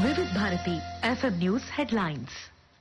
వివిధ Bharati FM news headlines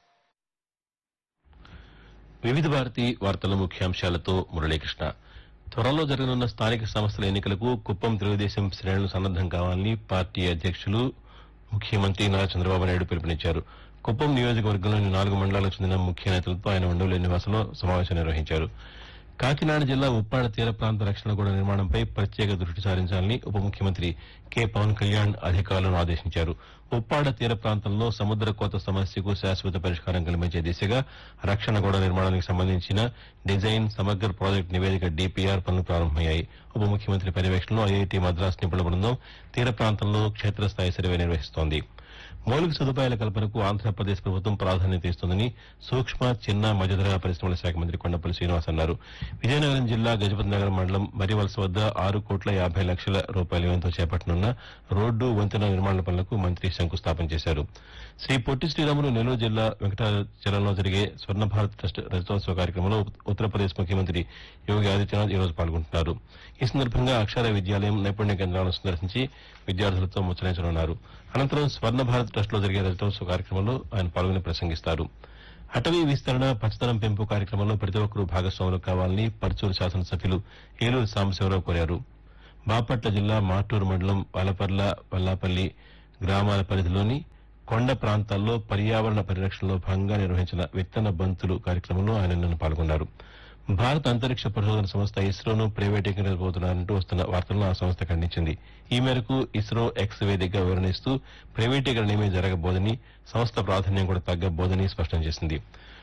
వివిధ భారతి వార్తల ముఖ్యాంశాలతో మురళీకృష్ణ త్వరలో జరగనున్న స్థానిక సంస్థల ఎన్నికలకు కుప్పం తెలుగుదేశం శ్రేణులు సన్నద్దం కావాలని పార్టీ అధ్యక్షులు ముఖ్యమంత్రి నారా చంద్రబాబు నాయుడు పిలుపునిచ్చారు కుప్పం నియోజకవర్గంలోని నాలుగు మండలాలకు చెందిన ముఖ్య నేతలతో ఆయన ఉండవల్లి నివాసంలో సమావేశం నిర్వహించారు కాకినాడ జిల్లా ఉప్పాడ తీర ప్రాంత రక్షణ గోడ నిర్మాణంపై ప్రత్యేక దృష్టి సారించాలని ఉప ముఖ్యమంత్రి కె పవన్ కళ్యాణ్ అధికారులను ఆదేశించారు ఉప్పాడ తీర ప్రాంతంలో సముద్ర కోత సమస్యకు శాశ్వత పరిష్కారం కల్పించే దిశగా రక్షణ గోడ నిర్మాణానికి సంబంధించిన డిజైన్ సమగ్ర ప్రాజెక్టు నివేదిక డిపిఆర్ పనులు ప్రారంభమయ్యాయి ఉప ముఖ్యమంత్రి పర్యవేక్షణలో ఐఐటి మద్రాస్ నిపుణుల బృందం తీర ప్రాంతంలో క్షేత్రస్థాయి సర్వే నిర్వహిస్తోంది మౌలిక సదుపాయాల కల్పనకు ఆంధ్రప్రదేశ్ ప్రభుత్వం ప్రాధాన్యత ఇస్తోందని సూక్ష్మ చిన్న మధ్యతరహా పరిశ్రమల శాఖ మంత్రి కొండపల్లి శ్రీనివాస్ అన్నారు విజయనగరం జిల్లా గజపతి నగరం మండలం మరివలస వద్ద ఆరు కోట్ల యాభై లక్షల రూపాయల వ్యయంతో చేపట్టనున్న రోడ్డు వంతెన నిర్మాణ పనులకు మంత్రి శంకుస్థాపన చేశారు శ్రీ పొట్టి శ్రీరాములు నెల్లూరు జిల్లా వెంకటాచలంలో జరిగే స్వర్ణ భారత్ ట్రస్ట్ రజతోత్సవ కార్యక్రమంలో ఉత్తరప్రదేశ్ ముఖ్యమంత్రి యోగి ఆదిత్యనాథ్ ఈ రోజు పాల్గొంటున్నారు ఈ సందర్భంగా అక్షర విద్యాలయం నైపుణ్య కేంద్రాలను సందర్శించి విద్యార్థులతో ముచ్చరించనున్నారు అనంతరం స్వర్ణ భారత్ ట్రస్ట్ లో జరిగే రజతోత్సవ కార్యక్రమంలో ఆయన పాల్గొని ప్రసంగిస్తారు అటవీ విస్తరణ పచ్చదనం పెంపు కార్యక్రమంలో ప్రతి ఒక్కరూ భాగస్వాములు కావాలని పర్చూరు శాసనసభ్యులు ఏలూరు సాంబశివరావు కోరారు బాపట్ల జిల్లా మాటూరు మండలం వలపర్ల వల్లాపల్లి గ్రామాల పరిధిలోని కొండ ప్రాంతాల్లో పర్యావరణ పరిరక్షణలో భాగంగా నిర్వహించిన విత్తన బంతులు కార్యక్రమంలో ఆయన నిన్న పాల్గొన్నారు భారత అంతరిక్ష పరిశోధన సంస్థ ఇస్రోను ప్రైవేటీకరించబోతున్నారంటూ వస్తున్న వార్తలను ఆ సంస్థ ఖండించింది ఈ మేరకు ఇస్రో ఎక్స్ వేదికగా వివరణిస్తూ ప్రైవేటీకరణ ఏమీ జరగబోదని సంస్థ ప్రాధాన్యం కూడా తగ్గబోదని స్పష్టం చేసింది